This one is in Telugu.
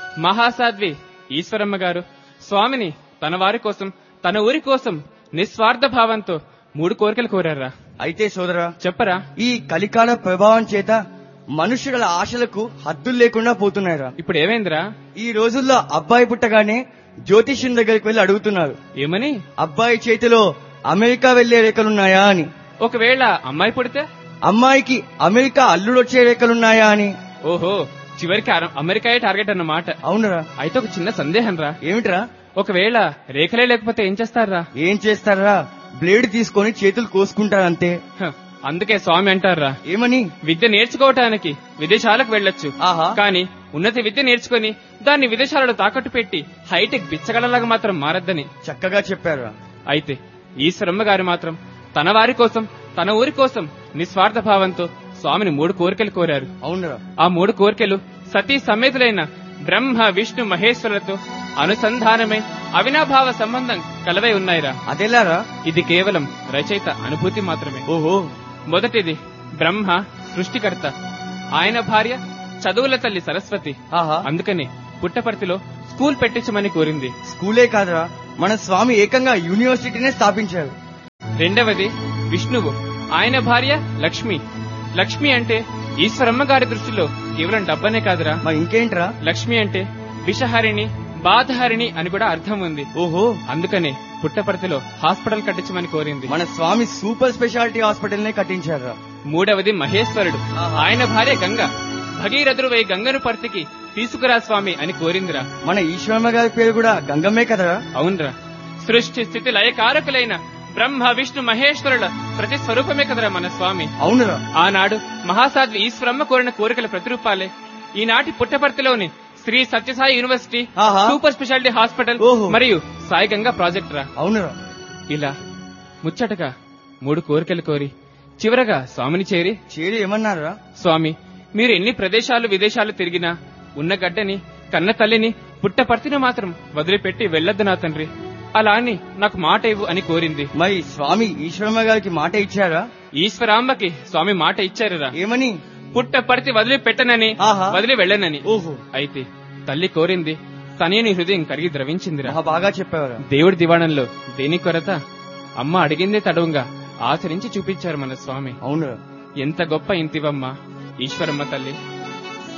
మహాసాధ్వి ఈశ్వరమ్మ గారు స్వామిని తన వారి కోసం తన ఊరి కోసం నిస్వార్థ భావంతో మూడు కోరికలు కోరారా అయితే సోదరా చెప్పరా ఈ కలికాల ప్రభావం చేత మనుషుల ఆశలకు హద్దులు లేకుండా పోతున్నాయిరా ఇప్పుడు ఏమైందిరా ఈ రోజుల్లో అబ్బాయి పుట్టగానే జ్యోతిష్యం దగ్గరికి వెళ్లి అడుగుతున్నారు ఏమని అబ్బాయి చేతిలో అమెరికా వెళ్లే రేఖలున్నాయా అని ఒకవేళ అమ్మాయి పుడితే అమ్మాయికి అమెరికా అల్లుడొచ్చే రేఖలున్నాయా అని ఓహో చివరికి అర- అమెరికాయే టార్గెట్ అన్నమాట అవునరా అయితే ఒక చిన్న సందేహం రా ఏమిట్రా ఒకవేళ రేఖలే లేకపోతే ఏం చేస్తారా ఏం చేస్తారా బ్లేడ్ తీసుకొని చేతులు కోసుకుంటారంతే అందుకే స్వామి అంటారా ఏమని విద్య నేర్చుకోవటానికి విదేశాలకు వెళ్ళొచ్చు ఆహా కానీ ఉన్నత విద్య నేర్చుకొని దాన్ని విదేశాలలో తాకట్టు పెట్టి హైటెక్ బిచ్చగలలాగా మాత్రం మారద్దని చక్కగా చెప్పారా అయితే ఈశ్వరమ్మ గారు మాత్రం తన వారి కోసం తన ఊరి కోసం నిస్వార్థ భావంతో స్వామిని మూడు కోరికలు కోరారు అవునరా ఆ మూడు కోరికలు సతీ సమేతులైన బ్రహ్మ విష్ణు మహేశ్వరులతో అనుసంధానమై అవినాభావ సంబంధం కలవై ఉన్నాయిరా అదెలారా ఇది కేవలం రచయిత అనుభూతి మాత్రమే ఓహో మొదటిది బ్రహ్మ సృష్టికర్త ఆయన భార్య చదువుల తల్లి సరస్వతి ఆహా అందుకని పుట్టపర్తిలో స్కూల్ పెట్టించమని కోరింది స్కూలే కాదురా మన స్వామి ఏకంగా యూనివర్సిటీనే స్థాపించారు రెండవది విష్ణువు ఆయన భార్య లక్ష్మి లక్ష్మి అంటే ఈశ్వరమ్మ గారి దృష్టిలో కేవలం డబ్బనే కాదురా మరి ఇంకేంట్రా లక్ష్మి అంటే విషహరిణి బాధహరిణి అని కూడా అర్థం ఉంది ఓహో అందుకనే పుట్టపర్తిలో హాస్పిటల్ కట్టించమని కోరింది మన స్వామి సూపర్ స్పెషాలిటీ హాస్పిటల్ నే కట్టించారా మూడవది మహేశ్వరుడు ఆహా. ఆయన భార్య గంగ భగీరథుడు వై గంగను పర్తికి తీసుకురా స్వామి అని కోరిందిరా మన ఈశ్వరమ్మ గారి పేరు కూడా గంగమ్మే కదరా అవునరా సృష్టి స్థితి లయకారకులైన బ్రహ్మ విష్ణు మహేశ్వరుల ప్రతి స్వరూపమే కదరా మన స్వామి అవునురా ఆనాడు మహాసాధ్వి ఈశ్వరమ్మ కోరిన కోరికల ప్రతిరూపాలే ఈనాటి పుట్టపర్తిలోని శ్రీ సత్యసాయి యూనివర్సిటీ ఆహా. సూపర్ స్పెషాలిటీ హాస్పిటల్ ఓహో. మరియు సాయి గంగా ప్రాజెక్ట్ రా అవునురా ఇలా ముచ్చటగా మూడు కోరికలు కోరి చివరగా స్వామిని చేరి చేరి ఏమన్నారా స్వామి మీరు ఎన్ని ప్రదేశాలు విదేశాలు తిరిగినా ఉన్న గడ్డని కన్న తల్లిని పుట్టపర్తిని మాత్రం వదిలిపెట్టి వెళ్ళొద్దు నా తండ్రి అలా అని నాకు మాట ఇవ్వు అని కోరింది మరి స్వామి ఈశ్వరమ్మ గారికి మాట ఇచ్చారా ఈశ్వరాంబకి స్వామి మాట ఇచ్చారురా ఏమని పుట్టపర్తి వదిలి పెట్టనని ఆహా. వదిలి వెళ్ళనని ఓహో అయితే తల్లి కోరింది తనేని హృదయం కరిగి ద్రవించిందిరా మహా బాగా చెప్పావరా దేవుడి దివాణంలో దేని కొరత అమ్మ అడిగిందే తడవుగా ఆచరించి చూపించారు మన స్వామి అవునురా ఎంత గొప్ప ఇంతివమ్మ ఈశ్వరమ్మ తల్లి